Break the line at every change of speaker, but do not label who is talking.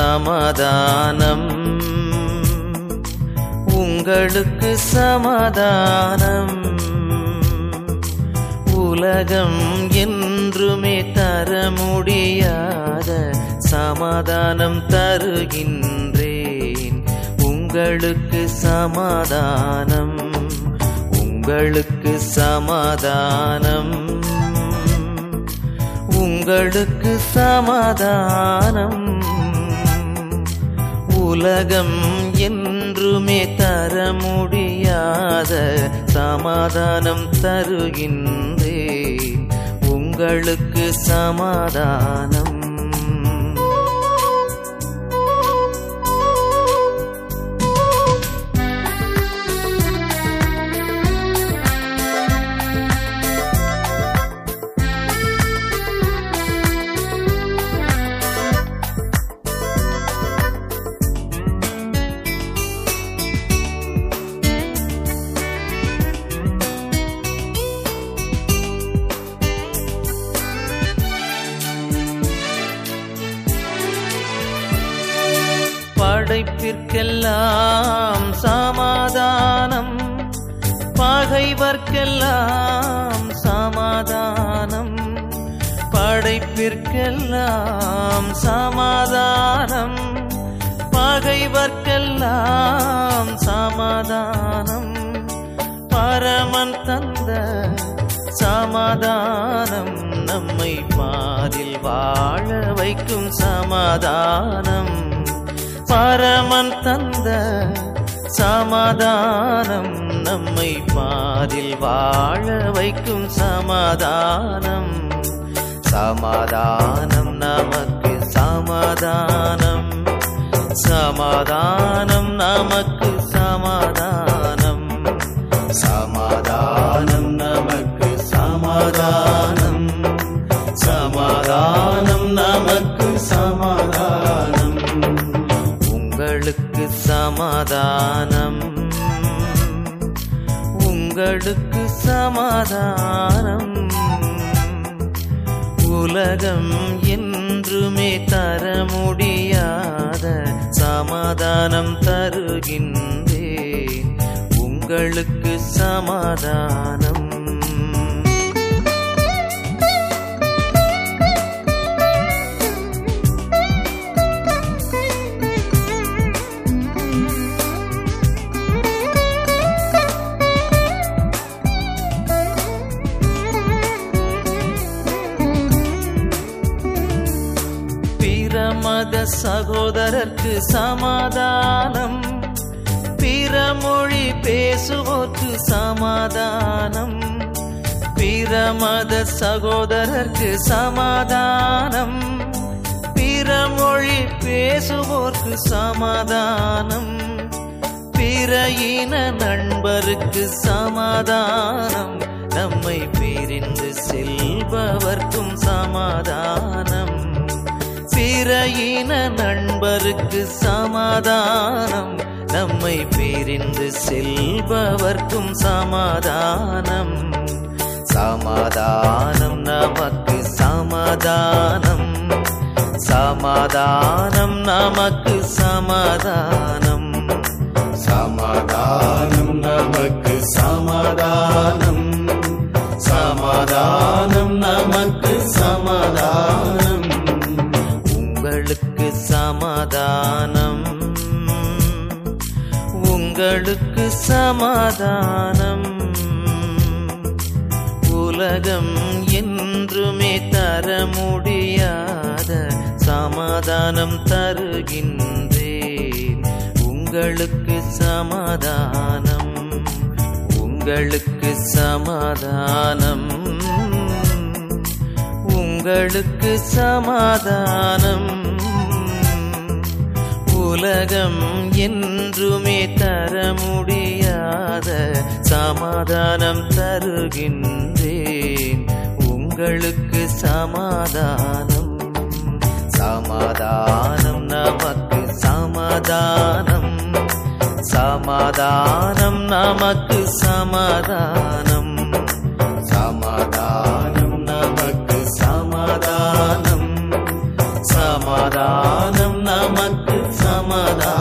சமாதானம் உங்களுக்கு சமாதானம் உலகம் என்றுமே தர முடியாத சமாதானம் தருகின்றேன் உங்களுக்கு சமாதானம் உங்களுக்கு சமாதானம் உங்களுக்கு சமாதானம் உலகம் என்றுமே தர முடியாத சமாதானம் தருகின்றேன் உங்களுக்கு சமாதானம் படைப்பிற்கெல்லாம் சமாதானம் பகைவர்க்கெல்லாம் சமாதானம் படைப்பிற்கெல்லாம் சமாதானம் பகைவர்க்கெல்லாம் சமாதானம் பரமன் தந்த சமாதானம் நம்மை பாரில் வாழ வைக்கும் சமாதானம் பரமன் தந்த சமாதானம் நம்மை பாரில் வாழ வைக்கும் சமாதானம் சமாதானம் நமக்கு சமாதானம் சமாதானம் நமக்கு சமாதானம் சமாதானம் நமக்கு சமாதானம் சமாதானம் நமக்கு சமாதானம் உங்களுக்கு சமாதானம் உங்களுக்கு சமாதானம் உலகம் என்றுமே தர முடியாத சமாதானம் தருகின்றேன் உங்களுக்கு சமாதானம் பிரமத சகோதரர்க்கு சமாதானம் பிறமொழி பேசுவோர்க்கு சமாதானம் பிரமத சகோதரர்க்கு சமாதானம் பிறமொழி பேசுவோர்க்கு சமாதானம் பிற இன நண்பருக்கு சமாதானம் நம்மை பிரிந்து செல்பவர்க்கும் சமாதானம் பிற இன நண்பருக்கு சமாதானம் நம்மை பிரிந்து செல்பவர்க்கும் சமாதானம் சமாதானம் நமக்கு சமாதானம் சமாதானம் நமக்கு சமாதானம் சமாதானம் நமக்கு சமாதானம் சமாதானம் நமக்கு சமாதானம் உங்களுக்கு சமாதானம் உங்களுக்கு சமாதானம் உலகம் என்றுமே தர முடியாத சமாதானம் தருகின்றேன் உங்களுக்கு சமாதானம் உங்களுக்கு சமாதானம் உங்களுக்கு சமாதானம் உலகம் என்றுமே தர முடியாத சமாதானம் தருகின்றேன் உங்களுக்கு சமாதானம் சமாதானம் நமக்கு சமாதானம் சமாதானம் நமக்கு சமாதானம் சமாதானம் நமக்கு சமாதானம் சமாதானம் நமக்கு சமாதானம்